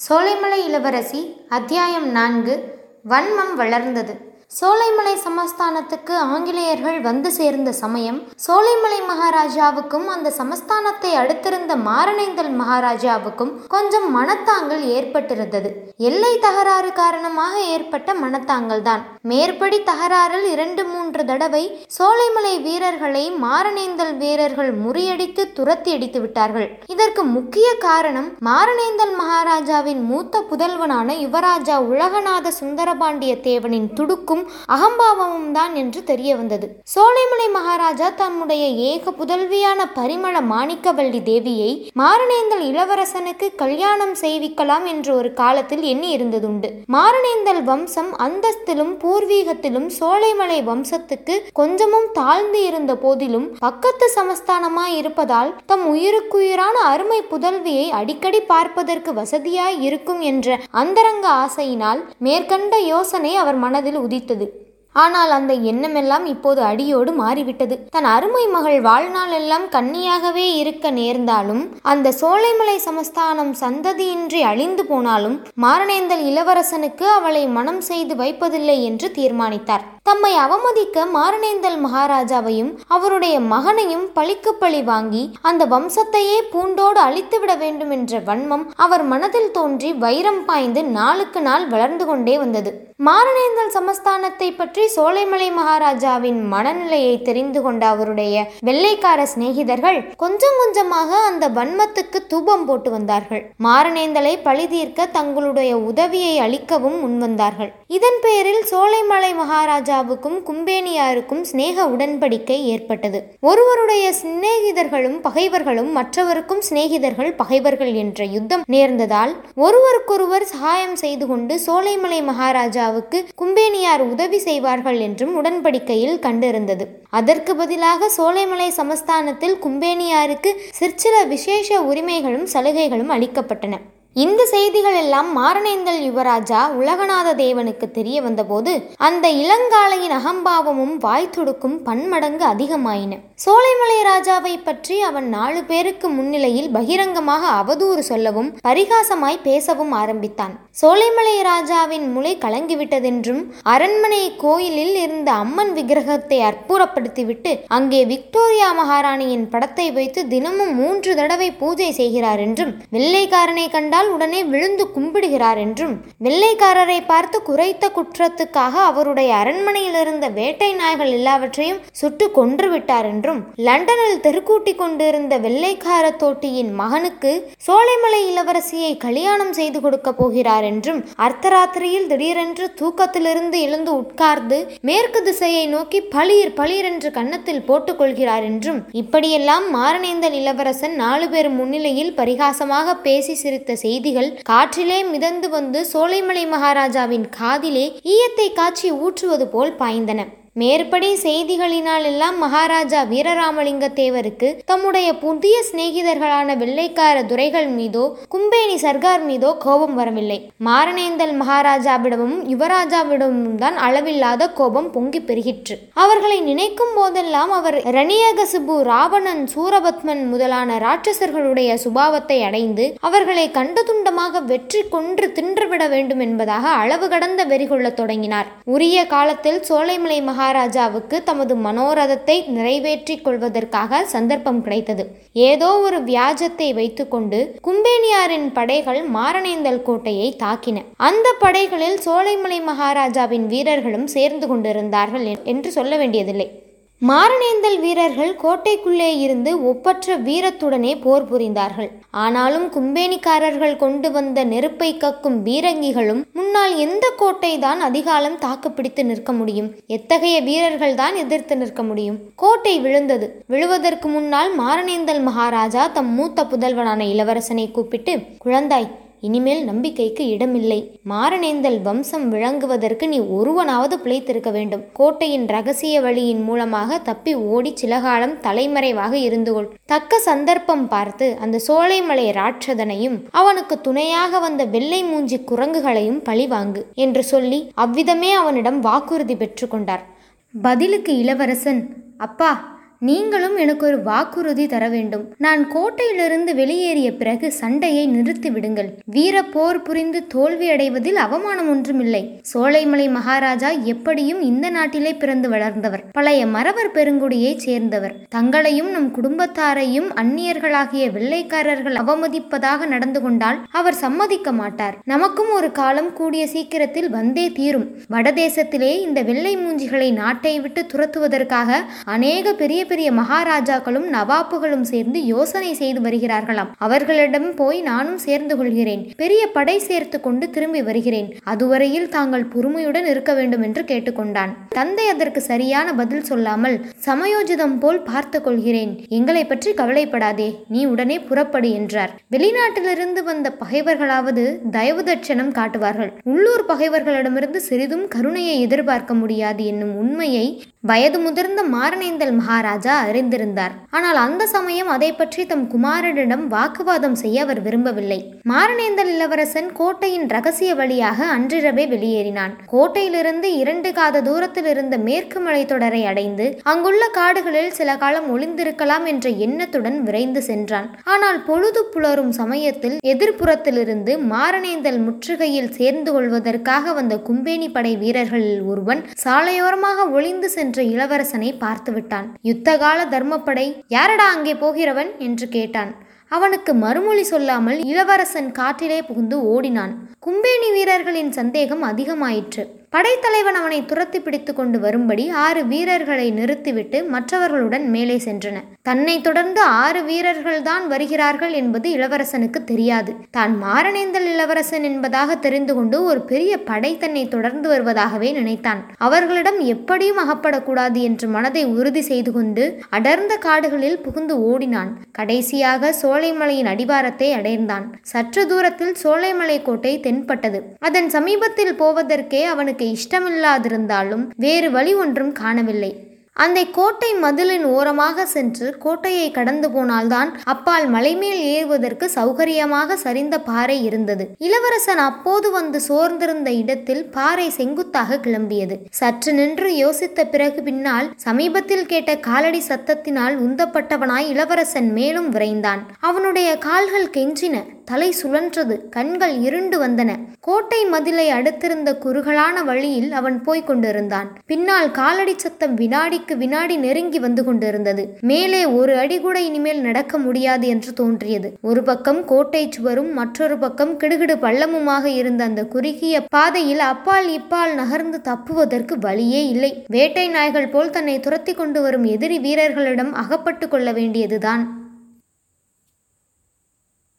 சோலைமலை இளவரசி அத்தியாயம் நான்கு வன்மம் வளர்ந்தது சோலைமலை சமஸ்தானத்துக்கு ஆங்கிலேயர்கள் வந்து சேர்ந்த சமயம் சோலைமலை மகாராஜாவுக்கும் அந்த சமஸ்தானத்தை அடுத்திருந்த மாரணேந்தல் மகாராஜாவுக்கும் கொஞ்சம் மனத்தாங்கல் ஏற்பட்டிருந்தது எல்லை தகராறு காரணமாக ஏற்பட்ட மனத்தாங்கல் தான் மேற்படி தகராறில் இரண்டு மூன்று தடவை சோலைமலை வீரர்களை மாரணேந்தல் வீரர்கள் முறியடித்து துரத்தி அடித்து விட்டார்கள் இதற்கு முக்கிய காரணம் மாரணேந்தல் மகாராஜாவின் மூத்த புதல்வனான யுவராஜா உலகநாத சுந்தரபாண்டிய தேவனின் துடுக்கும் அகம்பாவமும் தான் என்று தெரிய வந்தது சோலைமலை மகாராஜா தம்முடைய ஏக புதல்வியான பரிமள மாணிக்கவல்லி தேவியை மாரணேந்தல் இளவரசனுக்கு கல்யாணம் செய்விக்கலாம் என்று ஒரு காலத்தில் எண்ணி இருந்ததுண்டு மாரணேந்தல் வம்சம் அந்தஸ்திலும் பூர்வீகத்திலும் சோலைமலை வம்சத்துக்கு கொஞ்சமும் தாழ்ந்து இருந்த போதிலும் பக்கத்து சமஸ்தானமாய் இருப்பதால் தம் உயிருக்குயிரான அருமை புதல்வியை அடிக்கடி பார்ப்பதற்கு வசதியாய் இருக்கும் என்ற அந்தரங்க ஆசையினால் மேற்கண்ட யோசனை அவர் மனதில் உதித்தது ஆனால் அந்த எண்ணமெல்லாம் இப்போது அடியோடு மாறிவிட்டது தன் அருமை மகள் வாழ்நாள் எல்லாம் கன்னியாகவே இருக்க நேர்ந்தாலும் அந்த சோலைமலை சமஸ்தானம் சந்ததியின்றி அழிந்து போனாலும் மாரணேந்தல் இளவரசனுக்கு அவளை மனம் செய்து வைப்பதில்லை என்று தீர்மானித்தார் தம்மை அவமதிக்க மாரணேந்தல் மகாராஜாவையும் அவருடைய மகனையும் பழிக்கு பழி வாங்கி அந்த வம்சத்தையே பூண்டோடு அழித்துவிட வேண்டும் என்ற வன்மம் அவர் மனதில் தோன்றி வைரம் பாய்ந்து நாளுக்கு நாள் வளர்ந்து கொண்டே வந்தது மாரணேந்தல் சமஸ்தானத்தை பற்றி சோலைமலை மகாராஜாவின் மனநிலையை தெரிந்து கொண்ட அவருடைய வெள்ளைக்கார சிநேகிதர்கள் கொஞ்சம் கொஞ்சமாக அந்த வன்மத்துக்கு தூபம் போட்டு வந்தார்கள் மாரணேந்தலை பழி தீர்க்க தங்களுடைய உதவியை அளிக்கவும் முன்வந்தார்கள் இதன் பேரில் சோலைமலை மகாராஜாவுக்கும் கும்பேனியாருக்கும் சிநேக உடன்படிக்கை ஏற்பட்டது ஒருவருடைய சிநேகிதர்களும் பகைவர்களும் மற்றவருக்கும் சிநேகிதர்கள் பகைவர்கள் என்ற யுத்தம் நேர்ந்ததால் ஒருவருக்கொருவர் சகாயம் செய்து கொண்டு சோலைமலை மகாராஜாவுக்கு கும்பேனியார் உதவி செய்வார்கள் என்றும் உடன்படிக்கையில் கண்டிருந்தது அதற்கு பதிலாக சோலைமலை சமஸ்தானத்தில் கும்பேனியாருக்கு சிற்சில விசேஷ உரிமைகளும் சலுகைகளும் அளிக்கப்பட்டன இந்த செய்திகள் எல்லாம் மாரணேந்தல் யுவராஜா உலகநாத தேவனுக்கு தெரிய வந்தபோது அந்த இளங்காளையின் அகம்பாவமும் வாய் துடுக்கும் பன்மடங்கு அதிகமாயின சோலைமலை ராஜாவை பற்றி அவன் நாலு பேருக்கு முன்னிலையில் பகிரங்கமாக அவதூறு சொல்லவும் பரிகாசமாய் பேசவும் ஆரம்பித்தான் சோலைமலை ராஜாவின் முளை கலங்கிவிட்டதென்றும் அரண்மனை கோயிலில் இருந்த அம்மன் விக்கிரகத்தை அற்புறப்படுத்திவிட்டு அங்கே விக்டோரியா மகாராணியின் படத்தை வைத்து தினமும் மூன்று தடவை பூஜை செய்கிறார் என்றும் வெள்ளைக்காரனை கண்டால் கண்டால் உடனே விழுந்து கும்பிடுகிறார் என்றும் வெள்ளைக்காரரை பார்த்து குறைத்த குற்றத்துக்காக அவருடைய அரண்மனையில் இருந்த வேட்டை நாய்கள் எல்லாவற்றையும் சுட்டு கொன்று விட்டார் என்றும் லண்டனில் தெருக்கூட்டி கொண்டிருந்த வெள்ளைக்கார தோட்டியின் மகனுக்கு சோலைமலை இளவரசியை கல்யாணம் செய்து கொடுக்க போகிறார் என்றும் அர்த்தராத்திரியில் திடீரென்று தூக்கத்திலிருந்து எழுந்து உட்கார்ந்து மேற்கு திசையை நோக்கி பளீர் பளீர் என்று கன்னத்தில் போட்டுக் கொள்கிறார் என்றும் இப்படியெல்லாம் மாரணேந்தல் இளவரசன் நாலு பேர் முன்னிலையில் பரிகாசமாக பேசி சிரித்த செய்திகள் காற்றிலே மிதந்து வந்து சோலைமலை மகாராஜாவின் காதிலே ஈயத்தை காய்ச்சி ஊற்றுவது போல் பாய்ந்தன மேற்படி செய்திகளினால் எல்லாம் மகாராஜா வீரராமலிங்க தேவருக்கு தம்முடைய புதிய சிநேகிதர்களான வெள்ளைக்கார துரைகள் மீதோ கும்பேனி சர்க்கார் மீதோ கோபம் வரவில்லை மாரணேந்தல் மகாராஜாவிடமும் யுவராஜாவிடமும் தான் அளவில்லாத கோபம் பொங்கி பெருகிற்று அவர்களை நினைக்கும் போதெல்லாம் அவர் ரணியகசுபு ராவணன் சூரபத்மன் முதலான ராட்சசர்களுடைய சுபாவத்தை அடைந்து அவர்களை கண்ட துண்டமாக வெற்றி கொன்று தின்றுவிட வேண்டும் என்பதாக அளவு கடந்த வெறி கொள்ளத் தொடங்கினார் உரிய காலத்தில் சோலைமலை மகா மகாராஜாவுக்கு தமது மனோரதத்தை நிறைவேற்றிக் கொள்வதற்காக சந்தர்ப்பம் கிடைத்தது ஏதோ ஒரு வியாஜத்தை வைத்துக்கொண்டு கும்பேனியாரின் படைகள் மாரணேந்தல் கோட்டையை தாக்கின அந்த படைகளில் சோலைமலை மகாராஜாவின் வீரர்களும் சேர்ந்து கொண்டிருந்தார்கள் என்று சொல்ல வேண்டியதில்லை மாரணேந்தல் வீரர்கள் கோட்டைக்குள்ளே இருந்து ஒப்பற்ற வீரத்துடனே போர் புரிந்தார்கள் ஆனாலும் கும்பேனிக்காரர்கள் கொண்டு வந்த நெருப்பை கக்கும் பீரங்கிகளும் முன்னால் எந்த கோட்டை தான் அதிகாலம் தாக்குப்பிடித்து நிற்க முடியும் எத்தகைய வீரர்கள் தான் எதிர்த்து நிற்க முடியும் கோட்டை விழுந்தது விழுவதற்கு முன்னால் மாரணேந்தல் மகாராஜா தம் மூத்த புதல்வனான இளவரசனை கூப்பிட்டு குழந்தாய் இனிமேல் நம்பிக்கைக்கு இடமில்லை மாரணேந்தல் வம்சம் விளங்குவதற்கு நீ ஒருவனாவது பிழைத்திருக்க வேண்டும் கோட்டையின் ரகசிய வழியின் மூலமாக தப்பி ஓடி சில காலம் தலைமறைவாக இருந்து கொள் தக்க சந்தர்ப்பம் பார்த்து அந்த சோலைமலை ராட்சதனையும் அவனுக்கு துணையாக வந்த வெள்ளை மூஞ்சி குரங்குகளையும் பழிவாங்கு என்று சொல்லி அவ்விதமே அவனிடம் வாக்குறுதி பெற்றுக்கொண்டார் பதிலுக்கு இளவரசன் அப்பா நீங்களும் எனக்கு ஒரு வாக்குறுதி தர வேண்டும் நான் கோட்டையிலிருந்து வெளியேறிய பிறகு சண்டையை நிறுத்தி விடுங்கள் வீர போர் புரிந்து தோல்வி அடைவதில் அவமானம் ஒன்றுமில்லை சோலைமலை மகாராஜா எப்படியும் இந்த நாட்டிலே பிறந்து வளர்ந்தவர் பழைய மறவர் பெருங்குடியைச் சேர்ந்தவர் தங்களையும் நம் குடும்பத்தாரையும் அந்நியர்களாகிய வெள்ளைக்காரர்கள் அவமதிப்பதாக நடந்து கொண்டால் அவர் சம்மதிக்க மாட்டார் நமக்கும் ஒரு காலம் கூடிய சீக்கிரத்தில் வந்தே தீரும் வடதேசத்திலே இந்த வெள்ளை மூஞ்சிகளை நாட்டை விட்டு துரத்துவதற்காக அநேக பெரிய பெரிய மகாராஜாக்களும் நவாப்புகளும் சேர்ந்து யோசனை செய்து வருகிறார்களாம் அவர்களிடம் போய் நானும் சேர்ந்து கொள்கிறேன் பெரிய படை சேர்த்து கொண்டு திரும்பி வருகிறேன் அதுவரையில் தாங்கள் பொறுமையுடன் இருக்க வேண்டும் என்று கேட்டுக்கொண்டான் தந்தை அதற்கு சரியான பதில் சொல்லாமல் சமயோஜிதம் போல் பார்த்து கொள்கிறேன் எங்களை பற்றி கவலைப்படாதே நீ உடனே புறப்படு என்றார் வெளிநாட்டிலிருந்து வந்த பகைவர்களாவது தயவு தட்சணம் காட்டுவார்கள் உள்ளூர் பகைவர்களிடமிருந்து சிறிதும் கருணையை எதிர்பார்க்க முடியாது என்னும் உண்மையை வயது முதிர்ந்த மாரணேந்தல் மகாராஜா அறிந்திருந்தார் ஆனால் அந்த சமயம் அதை பற்றி தம் குமாரனிடம் வாக்குவாதம் செய்ய அவர் விரும்பவில்லை மாரணேந்தல் இளவரசன் கோட்டையின் ரகசிய வழியாக அன்றிரவே வெளியேறினான் கோட்டையிலிருந்து இரண்டு காத தூரத்தில் இருந்த மேற்கு மலைத்தொடரை அடைந்து அங்குள்ள காடுகளில் சில காலம் ஒளிந்திருக்கலாம் என்ற எண்ணத்துடன் விரைந்து சென்றான் ஆனால் பொழுது புலரும் சமயத்தில் எதிர்ப்புறத்திலிருந்து மாரணேந்தல் முற்றுகையில் சேர்ந்து கொள்வதற்காக வந்த கும்பேனி படை வீரர்களில் ஒருவன் சாலையோரமாக ஒளிந்து சென்ற இளவரசனை பார்த்துவிட்டான் யுத்தகால தர்மப்படை யாரடா அங்கே போகிறவன் என்று கேட்டான் அவனுக்கு மறுமொழி சொல்லாமல் இளவரசன் காற்றிலே புகுந்து ஓடினான் கும்பேணி வீரர்களின் சந்தேகம் அதிகமாயிற்று படைத்தலைவன் அவனை துரத்தி பிடித்து கொண்டு வரும்படி ஆறு வீரர்களை நிறுத்திவிட்டு மற்றவர்களுடன் மேலே சென்றன தன்னை தொடர்ந்து ஆறு வீரர்கள் தான் வருகிறார்கள் என்பது இளவரசனுக்கு தெரியாது தான் மாரணேந்தல் இளவரசன் என்பதாக தெரிந்து கொண்டு ஒரு பெரிய படை தன்னை தொடர்ந்து வருவதாகவே நினைத்தான் அவர்களிடம் எப்படியும் அகப்படக்கூடாது என்று மனதை உறுதி செய்து கொண்டு அடர்ந்த காடுகளில் புகுந்து ஓடினான் கடைசியாக சோலைமலையின் அடிவாரத்தை அடைந்தான் சற்று தூரத்தில் சோலைமலை கோட்டை தென்பட்டது அதன் சமீபத்தில் போவதற்கே அவனுக்கு இஷ்டமில்லாதிருந்தாலும் வேறு வழி ஒன்றும் காணவில்லை அந்த கோட்டை மதிலின் ஓரமாக சென்று கோட்டையை கடந்து போனால்தான் அப்பால் மலைமேல் ஏறுவதற்கு சௌகரியமாக சரிந்த பாறை இருந்தது இளவரசன் அப்போது வந்து சோர்ந்திருந்த இடத்தில் பாறை செங்குத்தாக கிளம்பியது சற்று நின்று யோசித்த பிறகு பின்னால் சமீபத்தில் கேட்ட காலடி சத்தத்தினால் உந்தப்பட்டவனாய் இளவரசன் மேலும் விரைந்தான் அவனுடைய கால்கள் கெஞ்சின தலை சுழன்றது கண்கள் இருண்டு வந்தன கோட்டை மதிலை அடுத்திருந்த குறுகலான வழியில் அவன் போய்க் கொண்டிருந்தான் பின்னால் காலடி சத்தம் வினாடிக்கு வினாடி நெருங்கி வந்து கொண்டிருந்தது மேலே ஒரு அடி கூட இனிமேல் நடக்க முடியாது என்று தோன்றியது ஒரு பக்கம் கோட்டை சுவரும் மற்றொரு பக்கம் கிடுகிடு பள்ளமுமாக இருந்த அந்த குறுகிய பாதையில் அப்பால் இப்பால் நகர்ந்து தப்புவதற்கு வழியே இல்லை வேட்டை நாய்கள் போல் தன்னை துரத்தி கொண்டு வரும் எதிரி வீரர்களிடம் அகப்பட்டு கொள்ள வேண்டியதுதான்